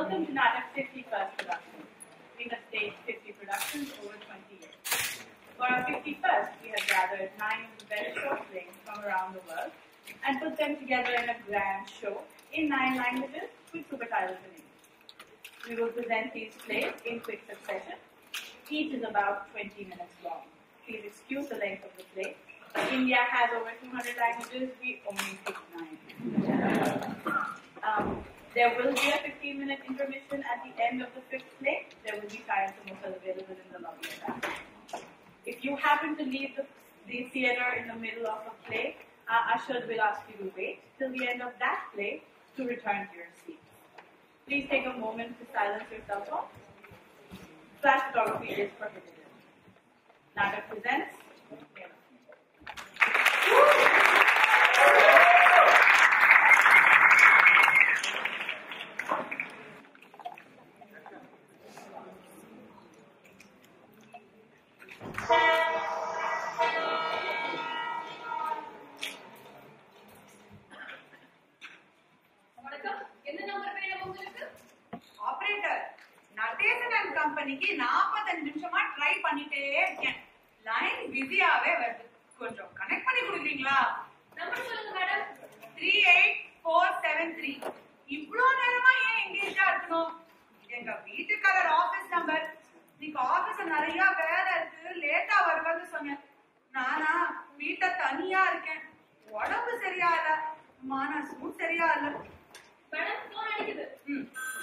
Welcome to Natak 51st production. We have staged 50 productions over 20 years. For our 51st, we have gathered nine of the best short plays from around the world and put them together in a grand show in nine languages with subtitles in English. We will present these plays in quick succession. Each is about 20 minutes long. Please excuse the length of the play. India has over 200 languages, we only pick nine. Um, there will be a 15 minute intermission at the end of the fifth play. There will be time samosas available in the lobby at that. If you happen to leave the, the theater in the middle of a play, uh, Ashad will ask you to wait till the end of that play to return to your seats. Please take a moment to silence your cell phone. Flash photography is prohibited. Natak presents. வணக்கம் என்ன number வேணும் உங்களுக்கு operator Natesan and கம்பெனிக்கு 45 நிமிஷமா try பண்ணிட்டே இருக்கேன் line பிஸியாவே வருது கொஞ்சம் கனெக்ட் பண்ணி கொடுக்குறீங்களா நம்பர் சொல்லுங்க madam three eight four seven three இவ்வளோ நேரமா ஏன் எங்கேஜா இருக்கணும் எங்க வீட்டுக்காரர் ஆபீஸ் நம்பர் இன்னைக்கு ஆபீஸ்ல நிறைய வேலை இருக்கு லேட்டா வருவேன்னு சொன்னேன் நானா வீட்டை தனியா இருக்கேன் உடம்பு சரியா இல்ல மனசும் சரியா இல்ல மேடம் போன் அடிக்குது ம்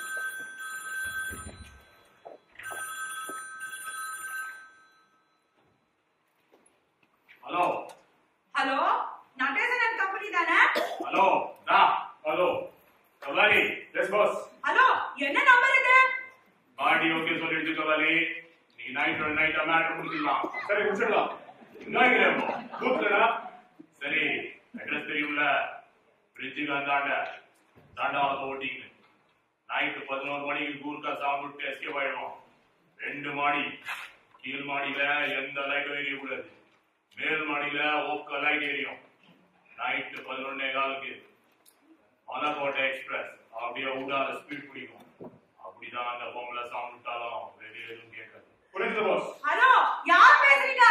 hello hello Natesan and company தானே ஹலோ டா ஹலோ கவாலி எஸ் பாஸ் ஹலோ என்ன நம்பர் இது பாடி ஓகே சொல்லிடுச்சு கவாலி நீ நைட் நைட் மேட்டர் முடிச்சிடலாம் சரி முடிச்சிடலாம் என்ன கூத்துடா சரி அட்ரஸ் தெரியும்ல பிரிட்ஜுக்கு அந்தாண்ட தாண்டாவத்தை ஓட்டிங்க நைட்டு பதினோரு மணிக்கு கூர்க்கா சவுண்ட் விட்டு எஸ்கேப் ஆயிடுவோம் ரெண்டு மாடி கீழ் மாடியில எந்த லைட்டும் எரியக்கூடாது மேல் மாடியில ஓக்க லைட் எரியும் நைட்டு பதினொன்னே காலுக்கு மலக்கோட்டை எக்ஸ்பிரஸ் அப்படியே ஊடால ஸ்பீட் பிடிக்கும் அப்படிதான் அந்த பொம்பளை சவுண்ட் விட்டாலும் வெளியே எதுவும் கேட்காது புரியுது பாஸ் ஹலோ யார் பேசுறீங்க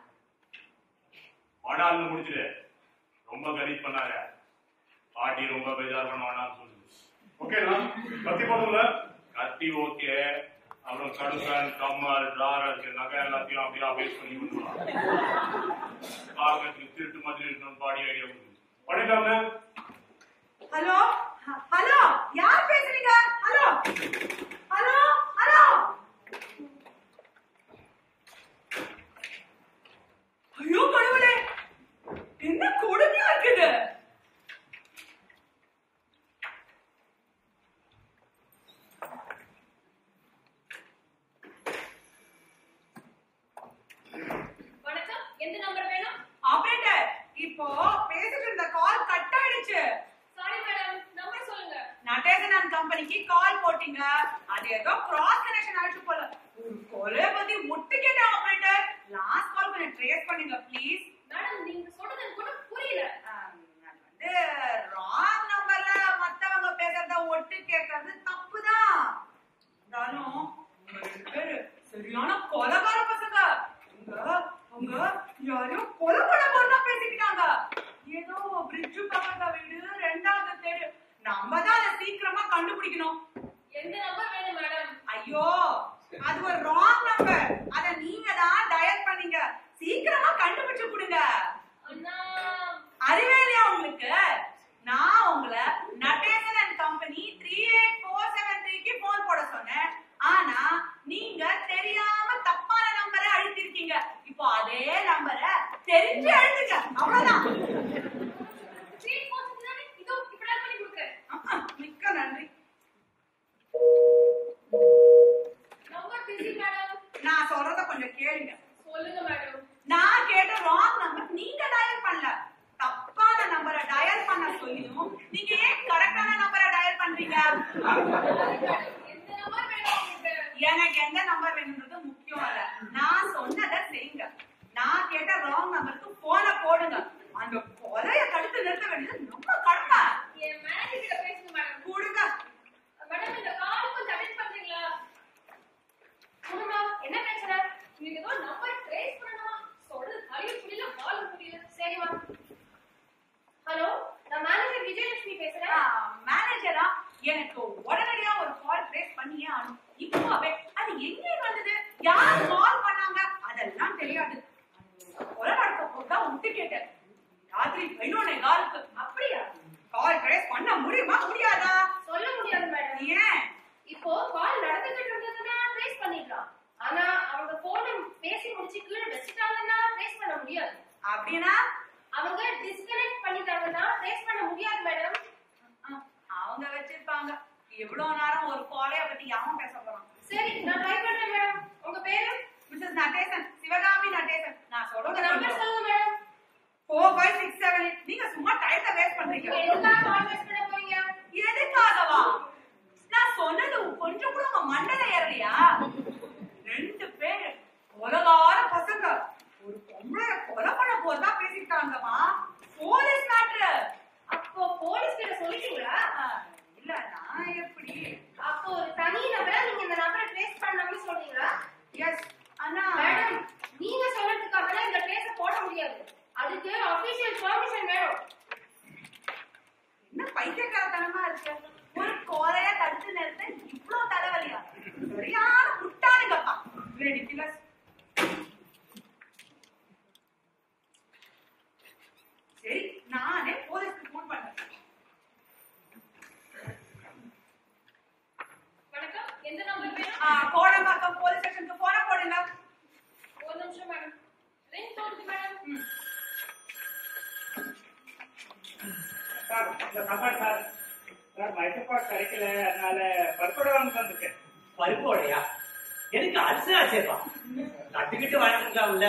மடால்னு முடிச்சிடு ரொம்ப கரீப் பண்ணாத பாட்டி ரொம்ப பேஜார் பண்ண வேணாம்னு சொல்லுது ஓகேண்ணா கத்தி போதும்ல கத்தி ஓகே அப்புறம் கடுக்கன் கம்மல் டிராரர் நகை எல்லாத்தையும் அப்படியே அபேஸ் பண்ணி விட்டுருவான் பார்க்கறதுக்கு திருட்டு மாதிரி இருக்கணும் பாடி ஐடியா கொடுத்து பண்ணிட்டாங்க ஹலோ ஹ- ஹலோ யார் பேசுறீங்க ஹலோ ஹலோ ஹலோ ஐயோ கடவுளே என்ன கொடுமையா இருக்குது வணக்கம் எந்த நம்பர் வேணும் ஆபரேட்டர் இப்போ பேசிட்டு இருந்த கால் கட் ஆயிடுச்சு சாரி மேடம் நம்பர் சொல்லுங்க நடேசன் அண்ட் கம்பெனிக்கு கால் போட்டீங்க அது ஏதோ கிராஸ் கனெக்ஷன் ஆயிடுச்சு போல ஒரு கொலைய பத்தி முட்டு கேட்டேன் ஆபரேட்டர் லாஸ்ட் கால் கொஞ்சம் ட்ரேஸ் பண்ணுங்க ப்ளீஸ் மேடம் நீங்க சொல்றது எனக்கு ஒண்ணும் புரியல நான் வந்து ராங் நம்பர்ல மத்தவங்க பேசுறத ஒட்டு கேட்கறது தப்புதான் இருந்தாலும் உங்க ரெண்டு பேரு சரியான கொலகார பசங்க உங்க அவங்க யாரையும் கொலை பண்ண போறதா பேசிக்கிட்டாங்க ஏதோ பிரிட்ஜு பக்கத்த வீடு ரெண்டாவது தெரு நம்ம தான் அதை சீக்கிரமா கண்டுபிடிக்கணும் எந்த நம்பர் வேணும் மேடம் ஐயோ அது ஒரு ராங் நம்பர் அத நீங்க தான் டயல் பண்ணீங்க சீக்கிரமா கண்டுபிடிச்சு கொடுங்க அண்ணா அறிவேலையா உங்களுக்கு நான் உங்களை Natesan and company three eight four seven த்ரீக்கு போன் போட சொன்னேன் ஆனா நீங்க தெரியாம தப்பான நம்பரை அழுத்திருக்கீங்க இப்போ அதே நம்பரை தெரிஞ்சு அழுத்துங்க அவ்வளவுதான் த்ரீ ஃபோர் தானே இதோ இப்படி பண்ணி கொடுக்குறேன் ஆஹா, மிக்க நன்றி நம்பர் பிஸி மேடம் நான் சொல்றத கொஞ்சம் கேளுங்க சொல்லுங்க மேடம் நான் கேட்ட ராங் நம்பர் நீங்க டயல் பண்ணல தப்பான நம்பரை டயல் பண்ண சொல்லியும் நீங்க ஏன் கரெக்டான நம்பரை டயல் பண்றீங்க எந்த நம்பர் வேணும் உங்களுக்கு எனக்கு எந்த நம்பர் வேணும்ன்றது முக்கியம் இல்ல நான் சொன்னதை செய்யுங்க நான் கேட்ட ராங் நம்பருக்கு போனை போடுங்க அந்த கொலைய தடுத்து நிறுத்த வேண்டியது நம்ம கடமை என் மேனேஜர் கிட்ட பேசுங்க மேடம் கொடுங்க மேடம் இந்த கால் கொஞ்சம் ராத்திரி பதினொன்னே காலுக்கு அப்படியா கால் ட்ரேஸ் பண்ண முடியுமா முடியாதா சொல்ல முடியாது மேடம் ஏன் இப்போ கால் நடந்துகிட்டு இருந்ததுன்னா ட்ரேஸ் பண்ணிடலாம் ஆனா அவங்க போனை பேசி முடிச்சு கீழே வச்சுட்டாங்கன்னா ட்ரேஸ் பண்ண முடியாது அப்படின்னா அவங்க டிஸ்கனெக்ட் பண்ணிட்டாங்கன்னா ட்ரேஸ் பண்ண முடியாது மேடம் அஹ், அவங்க வச்சிருப்பாங்க எவ்வளவு நேரம் ஒரு காலைய பத்தி யாரும் பேச போறான் சரி நான் ட்ரை பண்றேன் மேடம் உங்க பேரு மிஸ்ஸஸ் நடேசன் சிவகாமி நடேசன் நான் உங்க சொல்றது நம்பர் சொல்லுங்க madam four five six seven நீங்க சும்மா டைத்தை வேஸ்ட் பண்றீங்க நீங்க எதுக்காக கால் பேஸ் பண்ண போறீங்க எதுக்காகவா நான் சொன்னது கொஞ்சம் கூட உங்க மண்டல ஏறலையா ரெண்டு பேரு உலகார பசங்க ஒரு பொம்பளை கொலை பண்ண போறதா பேசிட்டாங்கம்மா போலீஸ் மேட்ரு அப்போ போலீஸ் கிட்ட சொல்லிட்டீங்களா இல்ல நான் எப்படி அப்போ ஒரு தனி நபரை நீங்க இந்த நபரை ட்ரேஸ் பண்ணணும்னு சொல்றீங்களா எஸ் ஆனா மேடம் நீங்க சொல்றதுக்காக இந்த கேஸ போட முடியாது அதுக்கு அபிஷியல் பெர்மிஷன் வேணும் என்ன பைத்தியக்காரத்தனமா இருக்கு ஒரு கொலைய தடுத்து நிறுத்த இவ்வளவு தலைவலியா சரியான முட்டாளுங்கப்பா ரெடிகுலஸ் சரி நானே போலீஸ்க்கு ஃபோன் பண்றேன் வணக்கம் எந்த நம்பர் வேணும் ஆ, கோடம்பாக்கம் போலீஸ் ஸ்டேஷனுக்கு போன போடுங்க ஒரு நிமிஷம் மேடம் ரிங் போடுது மேடம் சார் இந்த சாப்பாடு சார் சார் மைசூர்பாக் கிடைக்கல அதனால பருப்போட வாங்க வந்திருக்கேன் பருப்போடையா எனக்கு அல்சர் ஆச்சேப்பா நட்டுக்கிட்டு வளர்ந்துருக்கலாம்ல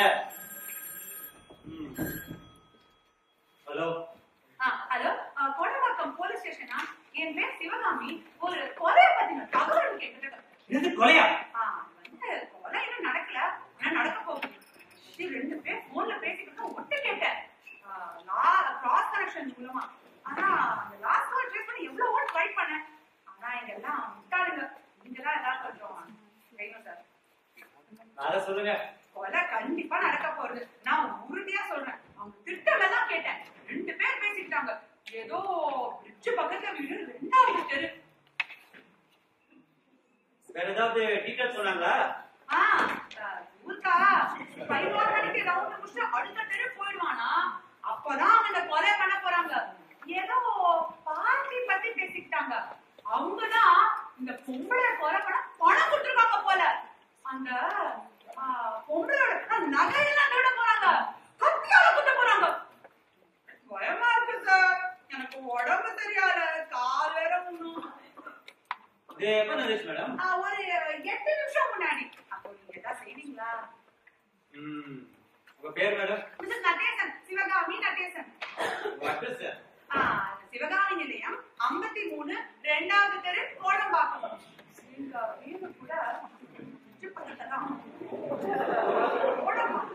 ஹலோ ஆ, ஹலோ ஆ, கோடம்பாக்கம் போலீஸ் ஸ்டேஷனா என் பேர் சிவகாமி ஒரு கொலையை பத்தின தகவல் கேட்டுட்டு இது கொலையா ஆ, வந்து கொலை இன்னும் நடக்கல ஆனா நடக்க போகுது இது ரெண்டு பேர் போன்ல பேசிக்கிட்டு ஒட்டு கேட்டேன் கிராஸ் கனெக்ஷன் மூலமா ஆனா அந்த லாஸ்ட் கால் ட்ரை பண்ணி எவ்வளவோ ட்ரை பண்ணேன் ஆனா இங்க எல்லாம் விட்டாளுங்க நீங்க தான் ஏதாவது கொஞ்சம் செய்யணும் சார் அதை சொல்லுங்க கொலை கண்டிப்பா நடக்க போறது நான் உறுதியா சொல்றேன் அவங்க திட்டம் எல்லாம் கேட்டேன் ரெண்டு பேர் பேசிக்கிட்டாங்க ஏதோ பிரிட்ஜ் பக்கத்துல வீடு ரெண்டாவது தெரு வேற ஏதாவது டீட்டெயில் சொன்னாங்களா ஆ, அஹ், ஊருக்கா பதினோரு மணிக்கு ரவுண்ட் முடிச்சுட்டு அடுத்த தெரு போயிடுவானா அப்பதான் அவங்க இந்த கொலை பண்ண போறாங்க ஏதோ பார்ட்டி பத்தி பேசிக்கிட்டாங்க அவங்கதான் இந்த பொம்பளை கொலை பண்ண பணம் கொடுத்துருக்காங்க போல அந்த ஆ, பொம்பளையோட அந்த நகையெல்லாம் திருட போறாங்க கத்தியால குத்த போறாங்க பயமா இருக்கு சார் எனக்கு உடம்பு சரியால கால் வேற முன்னும் இது எப்ப நடந்துச்சு மேடம் ஆ, ஒரு எட்டு நிமிஷம் முன்னாடி அப்போ நீங்க ஏதாவது செய்வீங்களா ம் உங்க பேர் மேடம் மிஸ்டர் நடேசன் சிவகாமி நடேசன் உங்க அட்ரஸ் ஆ, சிவகாமி நிலையம் ஐம்பத்தி மூணு ரெண்டாவது தெரு கோடம்பாக்கம் எங்க வீடு கூட உச்சி பக்கத்துல தான். கோடம்பாக்கம்.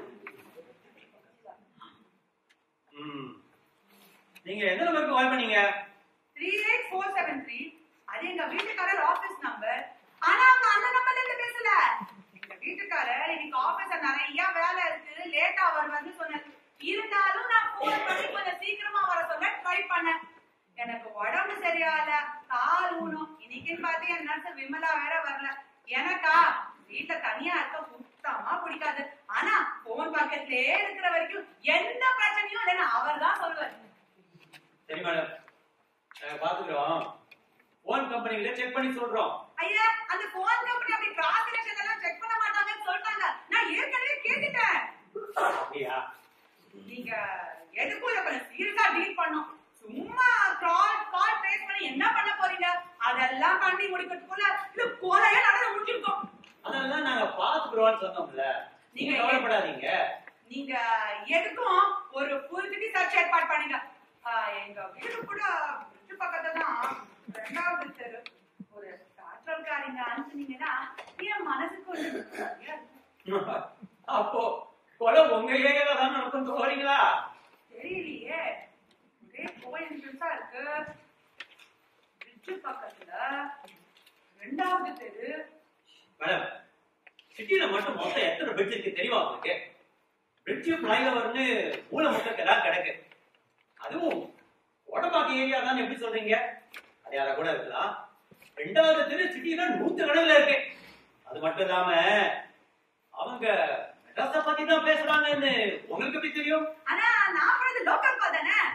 ம் நீங்க எந்த நம்பருக்கு கால் பண்ணீங்க 38473 அது எங்க வீட்டுக்காரர் ஆபீஸ் நம்பர் ஆனா அவங்க அந்த நம்பர்ல இருந்து பேசல எங்க வீட்டுக்காரர் இன்னைக்கு ஆபீஸ்ல நிறைய வேலை இருக்கு லேட்டா வருவான்னு சொன்னாரு இருந்தாலும் நான் போன் பண்ணி கொஞ்சம் சீக்கிரமா வர சொல்ல ட்ரை பண்ணேன் எனக்கு உடம்பு சரியால கால் ஊனும் இன்னைக்குன்னு பார்த்து என் நர்ஸ் விமலா வேற வரல எனக்கா வீட்டுல தனியா இருக்க சுத்தமா பிடிக்காது ஆனா போன் பக்கத்திலே இருக்கிற வரைக்கும் எந்த பிரச்சனையும் இல்லைன்னு அவர் தான் சொல்லுவார் சரி மேடம் நாங்க பாத்துக்கிறோம் போன் கம்பெனில செக் பண்ணி சொல்றோம் ஐயா அந்த போன் கம்பெனி அப்படி கிராஸ் கனெக்ஷன் எல்லாம் செக் பண்ண மாட்டாங்கன்னு சொல்லிட்டாங்க நான் ஏற்கனவே கேட்டுட்டேன் அப்படியா நீங்க எதுக்கும் இதை கொஞ்சம் சீரியஸா டீல் பண்ணும் சும்மா கால் கால் ட்ரேஸ் பண்ணி என்ன பண்ண போறீங்க அதெல்லாம் பண்ணி முடிக்கிறதுக்குள்ள இது கொலையே நடந்து முடிச்சிருக்கோம் அதெல்லாம் நாங்க பாத்துக்கிறோம்னு சொன்னோம்ல நீங்க நீங்க கவலைப்படாதீங்க நீங்க எதுக்கும் ஒரு ஃபுல் சிட்டி சர்ச் ஏற்பாடு பண்ணுங்க ஆஹ், எங்க வீடு கூட bridge பக்கத்துல தான் ரெண்டாவது தெரு ஒரு காற்றல்காரிங்க அனுப்புனீங்கன்னா என் மனசுக்கு கொஞ்சம் சரியா இருக்கும். அப்போ கொலை உங்க ஏரியால தான் நடக்கும் போறீங்களா தெரியலையே ஒரே கோயின்சிடன்ஸா இருக்கு bridge பக்கத்துல ரெண்டாவது தெரு மேடம் சிட்டில மட்டும் மொத்தம் எத்தனை பிரிட்ஜ் இருக்கு தெரியுமா உங்களுக்கு பிரிட்ஜ் ஃபிளைஓவர்னு மூல மொத்தம் எல்லாம் கிடக்கு அதுவும் உடம்பாக்கு ஏரியா தான் எப்படி சொல்றீங்க அது யாரா கூட இருக்கலாம் ரெண்டாவது தெரு சிட்டில நூத்து கணக்குல இருக்கு அது மட்டும் இல்லாம அவங்க மெட்ராஸ பத்தி தான் பேசுறாங்கன்னு உங்களுக்கு எப்படி தெரியும் ஆனா நான் பண்ணது லோக்கல் கால் தானே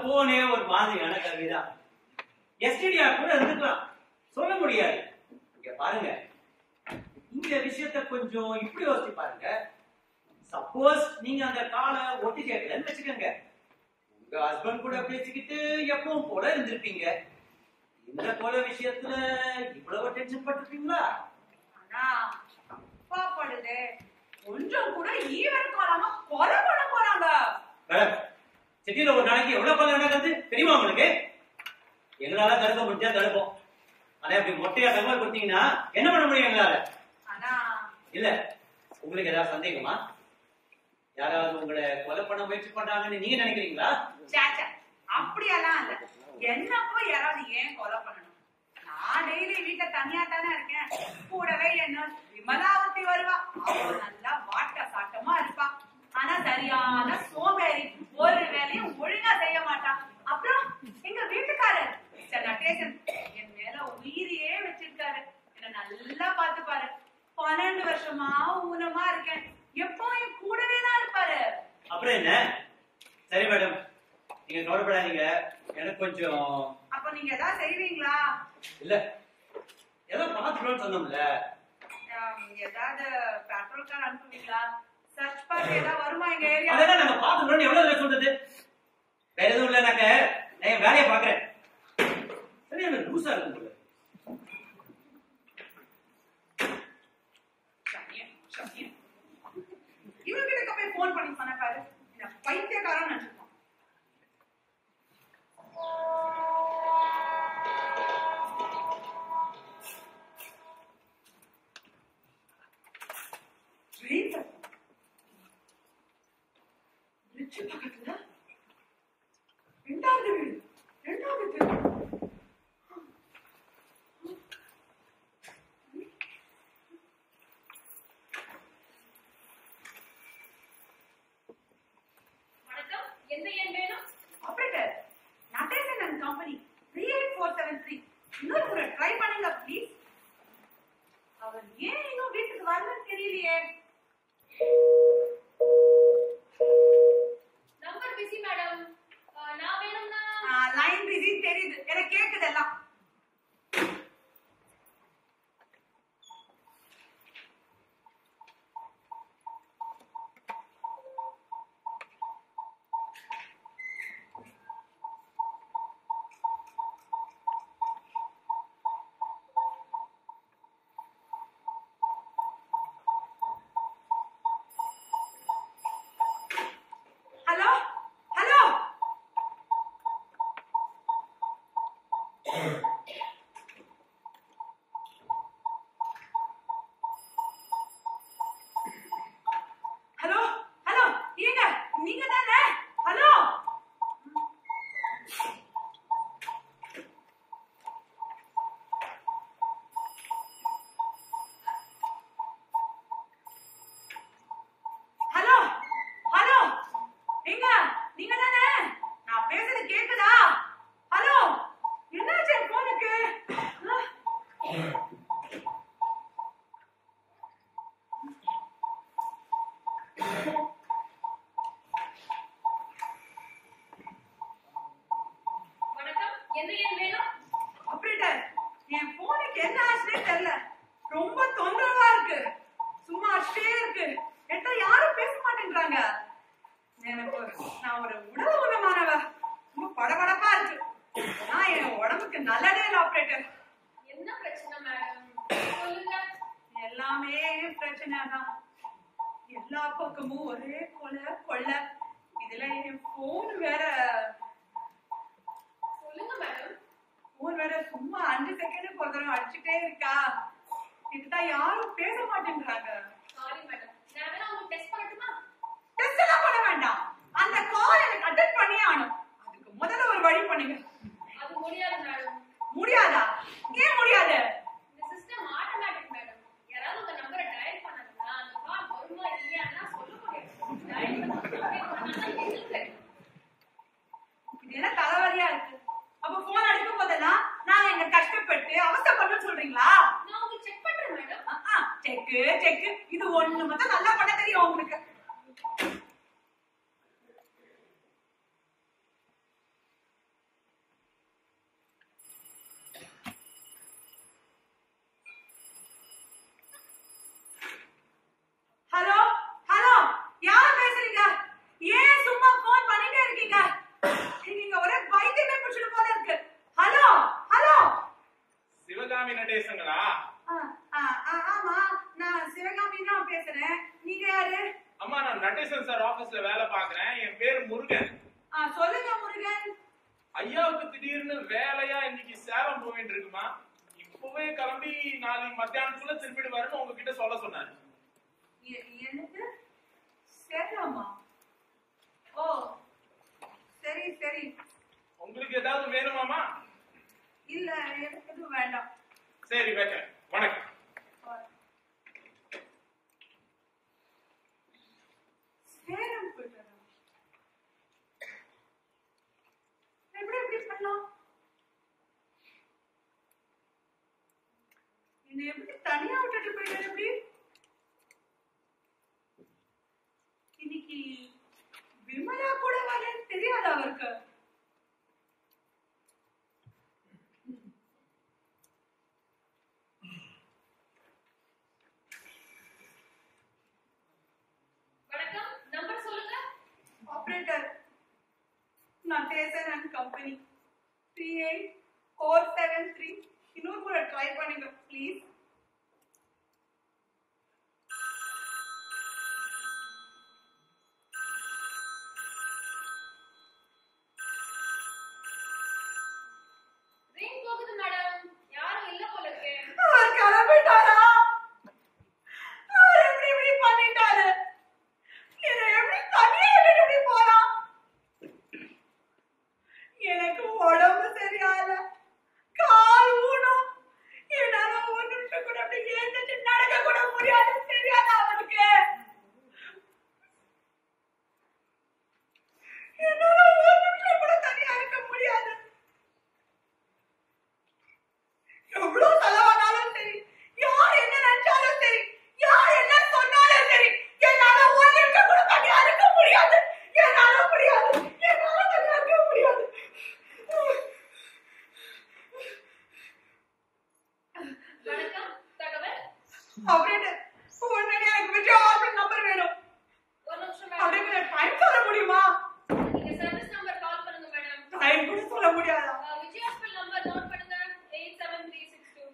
போனே ஒரு மாதிரியான கருவிதான் எஸ்டிடியா கூட இருந்துக்கலாம் சொல்ல முடியாது இங்க பாருங்க இந்த விஷயத்த கொஞ்சம் இப்படி யோசிச்சு பாருங்க சப்போஸ் நீங்க அந்த காலை ஒட்டி கேட்கலன்னு வச்சுக்கோங்க உங்க ஹஸ்பண்ட் கூட பேசிக்கிட்டு எப்பவும் போல இருந்திருப்பீங்க இந்த போல விஷயத்துல இவ்வளவு டென்ஷன் பட்டிருப்பீங்களா ஆனா அப்பா படுது கொஞ்சம் கூட ஈவன் காலாம கொலை பண்ண போறாங்க மேடம் சிட்டில ஒரு நாளைக்கு எவ்வளவு கொலை நடக்குது தெரியுமா உங்களுக்கு எங்களால தடுக்க முடிஞ்சா தடுப்போம் ஆனா இப்படி மொட்டையா தகவல் கொடுத்தீங்கன்னா என்ன பண்ண முடியும் எங்களால ஆனா இல்ல உங்களுக்கு ஏதாவது சந்தேகமா யாராவது உங்களை கொலை பண்ண முயற்சி பண்றாங்கன்னு நீங்க நினைக்கிறீங்களா சேச்சா அப்படியெல்லாம் இல்ல என்ன போய் யாராவது ஏன் கொலை பண்ணணும் நான் டெய்லி வீட்டுல தனியா தானே இருக்கேன் கூடவே என்ன விமலாவதி வருவா அவ நல்லா வாட்ட சாட்டமா இருப்பா ஆனா சரியான சோம்பேறி ஒரு வேலையும் ஒழுங்கா செய்ய மாட்டா அப்புறம் எங்க வீட்டுக்காரர் மிஸ்டர் நடேசன் என் மேல உயிரையே வச்சிருக்காரு என்ன நல்லா பாத்துப்பாரு பன்னெண்டு வருஷமா ஊனமா இருக்கேன் எப்பவும் என் கூடவே தான் இருப்பாரு அப்புறம் என்ன சரி மேடம் நீங்க கவலைப்படாதீங்க எனக்கு கொஞ்சம் அப்ப நீங்க ஏதாவது செய்வீங்களா இல்ல ஏதோ பாத்துக்கணும்னு சொன்னோம்ல ஆம், ஏதாவது பெட்ரோல் கார் அனுப்புவீங்களா சர்ச் பார்த்து ஏதாவது வருமா எங்க ஏரியா அதெல்லாம் நாங்க பாத்துக்கணும்னு எவ்வளவு தடவை சொல்றது வேற எதுவும் இல்லைனாக்க நான் என் வேலையை பாக்குறேன் சரி எனக்கு லூசா இருக்கும் போல இவங்களுக்கு போய் போன் பண்ணி சொன்ன பாரு என்ன பைத்தியக்காரன் நினைச்சிருக்கோம் ட்ரெயின் சத்தம். bridge பக்கத்துல ரெண்டாவது வீடு ரெண்டாவது தெரு வணக்கம் எந்த எண் வேணும் operator Natesan and company three eight four seven three இன்னொரு முறை ட்ரை பண்ணுங்க ப்ளீஸ் அவர் ஏன் இன்னும் வீட்டுக்கு வரலன்னு தெரியலையே நம்பர் பிஸி மேடம் நான் வேணும்னா லைன் பிஸி தெரியுது எனக்கு கேக்குது எல்லாம் ஹலோ ஹலோ ஹலோ ஹலோ ஏங்க நீங்க தானே ஹலோ ஹலோ ஹலோ ஏங்க நீங்க தானே நான் பேசுறது கேக்குதா ஹலோ என்னாச்சு என் போனுக்கு வணக்கம் எந்த எண் வேணும் ஆபரேட்டர் என் போனுக்கு என்ன ஆச்சுன்னே தெரியல ரொம்ப தொந்தரவா இருக்கு சும்மா அடிச்சிட்டே இருக்கு என்கிட்ட யாரும் பேச மாட்டேன்றாங்க எனக்கு நான் ஒரு உடல் ஊனமானவ ரொம்ப படபடப்பா இருக்கு நான் என் உடம்புக்கு நல்லதே இல்லை ஆபரேட்டர் என்ன பிரச்சனை மேடம் சொல்லுங்க எல்லாமே பிரச்சனை தான் எல்லா பக்கமும் ஒரே கொலை கொள்ளை இதுல என் போன் வேற சொல்லுங்க மேடம் போன் வேற சும்மா அஞ்சு செகண்ட் ஒரு தடவை அடிச்சுட்டே இருக்கா இதுதான் யாரும் பேச மாட்டேங்கிறாங்க சாரி மேடம் நான் வேணா உங்களுக்கு டெஸ்ட் பண்ணட்டுமா டெஸ்ட் எல்லாம் பண்ண வேண்டாம் அந்த கால் எனக்கு அட்டென்ட் பண்ணியே ஆகணும் அதுக்கு முதல்ல ஒரு வழி பண்ணுங்க அது முடியாது மேடம் முடியாதா ஏன் முடியாது இந்த சிஸ்டம் ஆட்டோமேட்டிக் மேடம் யாராவது உங்க நம்பரை டயல் பண்ணாங்கன்னா அந்த கால் வருமா இல்லையான்னா சொல்ல முடியாது டயல் பண்ணா இருக்கு இது என்ன தலைவலியா இருக்கு அப்ப போன் அடிக்கும் போதெல்லாம் நான் எங்க கஷ்டப்பட்டு அவசரப்பட்டு சொல்றீங்களா நான் உங்களுக்கு செக் பண்றேன் மேடம் செக்கு செக்கு முருகன் ஆ, சொல்லுங்க முருகன் ஐயாவுக்கு திடீர்னு வேலையா இன்னைக்கு சேலம் போக வேண்டியிருக்குமா இப்பவே கிளம்பி நாளைக்கு மத்தியானத்துக்குள்ள திருப்பிட்டு வரணும் உங்ககிட்ட சொல்ல சொன்னாரு எ- என்னது சேலாமா ஓ சரி சரி உங்களுக்கு ஏதாவது வேணுமாமா இல்ல எனக்கு எதுவும் வேண்டாம் சரி வைக்கிறேன் வணக்கம் சேலம் போயிட்டு வரேன். எப்படி எப்படி பண்ணலாம் என்னை எப்படி தனியா விட்டுட்டு போயிட்டாரு எப்படி இன்னைக்கு விமலா கூட வரேன்னு தெரியாதா அவருக்கு வணக்கம் நம்பர் சொல்லுங்க operator Natesan and company three eight four seven three இன்னொரு முறை ட்ரை பண்ணுங்க ப்ளீஸ் ரிங் போகுது மேடம் யாரும் இல்ல போல இருக்கு அவர் கிளம்பிட்டாரா அவர் எப்படி இப்படி பண்ணிட்டாரு என்னை எப்படி தனியா விட்டுட்டு இப்படி போறான் எனக்கு உடம்பு சரியாயில்ல கால் ஊனம் என்னால ஒரு நிமிஷம் கூட அப்படி எழுந்துட்டு நடக்க கூட முடியாது தெரியாதா அவனுக்கு என்னால ஒரு நிமிஷம் கூட தனியா இருக்க முடியாது எவ்வளவு செலவானாலும் சரி யார் என்ன நினைச்சாலும் சரி யார் என்ன சொன்னாலும் சரி என்னால ஒரு நிமிஷம் கூட தனியா இருக்க முடியாது என்னால முடியாது என்னால தனியா இருக்க முடியாது வணக்கம் தகவல் அப்படின்னு உடனே எனக்கு விஜய் ஆர்டர் நம்பர் வேணும் ஒரு நிமிஷம் அப்படியே மேடம் டைம் சொல்ல முடியுமா நீங்க சர்வீஸ் நம்பர் கால் பண்ணுங்க மேடம் டைம் கூட சொல்ல முடியாதா விஜய் ஹாஸ்பிட்டல் நம்பர் நோட் பண்ணுங்க eight seven three six two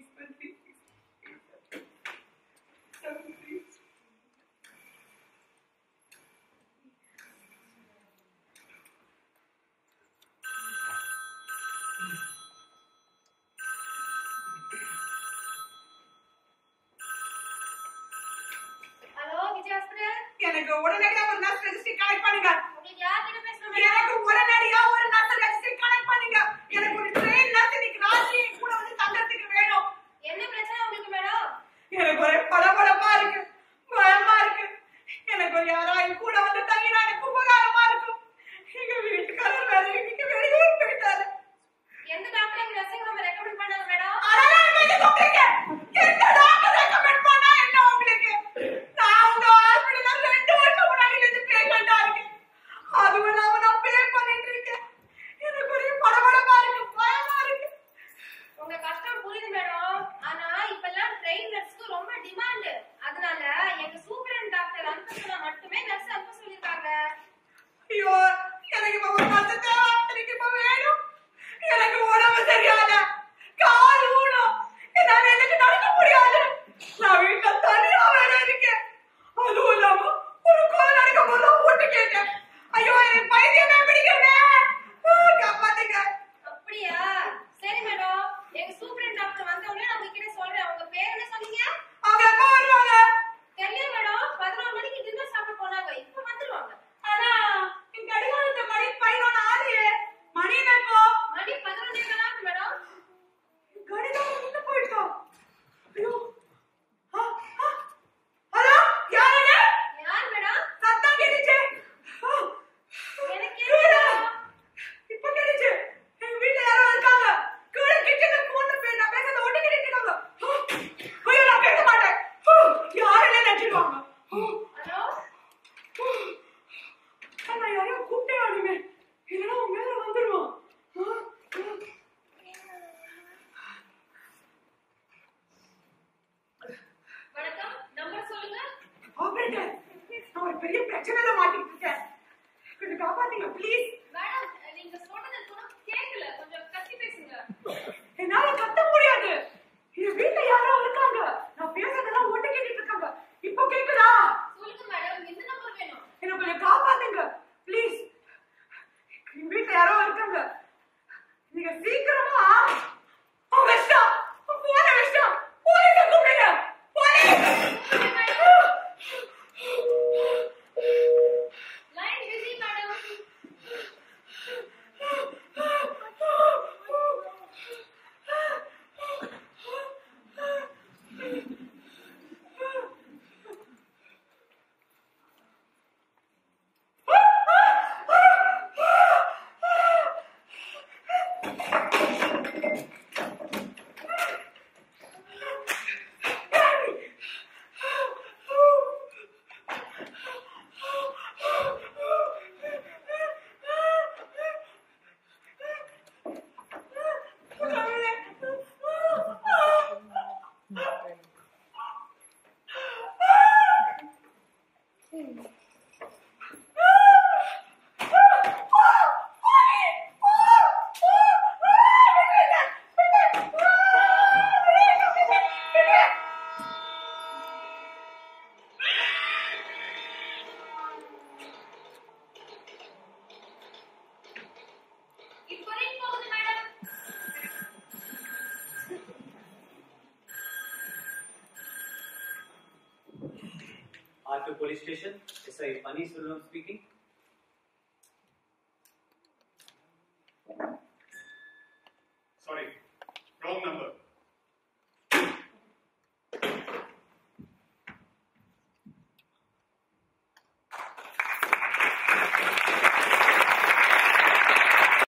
hello Vijay hospital எனக்கு உடனடியா ஒரு நர்ஸ் ரெஜிஸ்ட்ரி கனெக்ட் பண்ணுங்க உங்களுக்கு யார்கிட்ட பேசணும் மேடம் எனக்கு உடனடியா ஒரு நர்ஸ் ரெஜிஸ்ட்ரி கனெக்ட் பண்ணுங்க எனக்கு ஒரு ட்ரெயின் நர்ஸ் இன்னைக்கு ராத்திரி என் கூட வந்து தங்கறதுக்கு வேணும் என்ன பிரச்சனை உங்களுக்கு மேடம் எனக்கு ஒரே படபடப்பா இருக்கு பயமா இருக்கு எனக்கு ஒரு யாராவது கூட வந்து தங்கினா எனக்கு உபகாரமா இருக்கும் எங்க வீட்டுக்காரர் வேற இன்னைக்கு வெளியூர் போயிட்டாரு எந்த டாக்டர் எங்க நர்சிங் ஹோம் ரெக்கமெண்ட் பண்ணாங்க மேடம் அதெல்லாம் எனக்கு எதுக்கு சொல்றீங்க? எந்த டாக்டர் recommend பண்ணா என்ன உங்களுக்கு? நான் உங்க hospital ல ரெண்டு வருஷம் முன்னாடி இருந்து patient ஆ இருக்கேன். அதுவும் இல்லாம நான் pay பண்ணிட்டு இருக்கேன். எனக்கு ஒரே படபடப்பா இருக்கு, பயமா இருக்கு. உங்க கஷ்டம் புரியுது மேடம் ஆனா இப்பெல்லாம் ட்ரெயின் நர்ஸ்க்கு ரொம்ப டிமாண்ட் அதனால எங்க சூப்பரண்ட் டாக்டர் அனுப்ப சொன்னா மட்டுமே நர்ஸ் அனுப்ப சொல்லிருக்காங்க ஐயோ, எனக்கு இப்ப ஒரு நர்ஸ் தேவை, எனக்கு இப்ப வேணும். எனக்கு உடம்பு சரியால கால் ஊனம் என்னால எனக்கு நடக்க முடியாது நான் வீட்டுல தனியா வேற இருக்கேன் அதுவும் இல்லாம ஒரு கோல் நடக்கும் போது ஓட்டு கேட்டேன் ஐயோ எனக்கு பைத்தியமே பிடிக்கிறதே காப்பாத்துங்க அப்படியா சரி மேடம் எங்க சூப்பரண்ட் டாக்டர் வந்தவொடனே நான் உங்ககிட்ட சொல்றேன் உங்க பேர் என்ன சொன்னீங்க அவங்க எப்ப வருவாங்க தெரியல மேடம் பதினோரு மணிக்கு டின்னர் சாப்பிட போனாங்க இப்ப வந்துருவாங்க ஆனா என் கடிகாரத்து மணி பதினொன்னு ஆகுது மணி என்னப்போ மணி பதினொன்னே காலாக்கு மேடம் கடிகாரம் நின்னு போயிட்டா ஐயோ ஆ, ஆ. ஹலோ யாருங்க யார் மேடம் சத்தம் கேட்டுச்சு ஆ. எனக்கு கீழே. என்ன இப்ப கேட்டுச்சு எங்க வீட்டுல யாரோ இருக்காங்க கீழே கிச்சன்ல போன் நான் பேசுறத ஒட்டு கேட்டுட்டு இருக்காங்க ஆ. ஐயோ நான் பேச மாட்டேன் ஆ. யாருன்னு நினைச்சிருவாங்க ஆ. ஹலோ ஆனா யாரையும் கூப்பிட்டே ஆடுங்க இல்லைன்னா அவன் மேல வந்துடுவான் ஆ. ஆ. வணக்கம் நம்பர் சொல்லுங்க ஆபரேட்டர் நான் ஒரு பெரிய பிரச்சனையில மாட்டிட்டு இருக்கேன் கொஞ்சம் காப்பாத்துங்க ப்ளீஸ் மேடம் நீங்க சொன்னது கூட கேட்கல கொஞ்சம் கத்தி பேசுங்க என்னால கத்த முடியாது என் வீட்டுல யாரோ இருக்காங்க நான் பேசுறதெல்லாம் ஒட்டு கேட்டுட்டு இருக்காங்க இப்போ கேக்குதா சொல்லுங்க மேடம் எந்த நம்பர் வேணும் என்ன கொஞ்சம் காப்பாத்துங்க ப்ளீஸ் நீங்க சீக்கிரமா அவங்க இஷ்டம் போன இஷ்டம் போலீஸ கூப்பிடுங்க லைன் பிஸி மேடம் இப்போ ரிங் போகுது madam R2 police station, SI Paneerselvam speaking.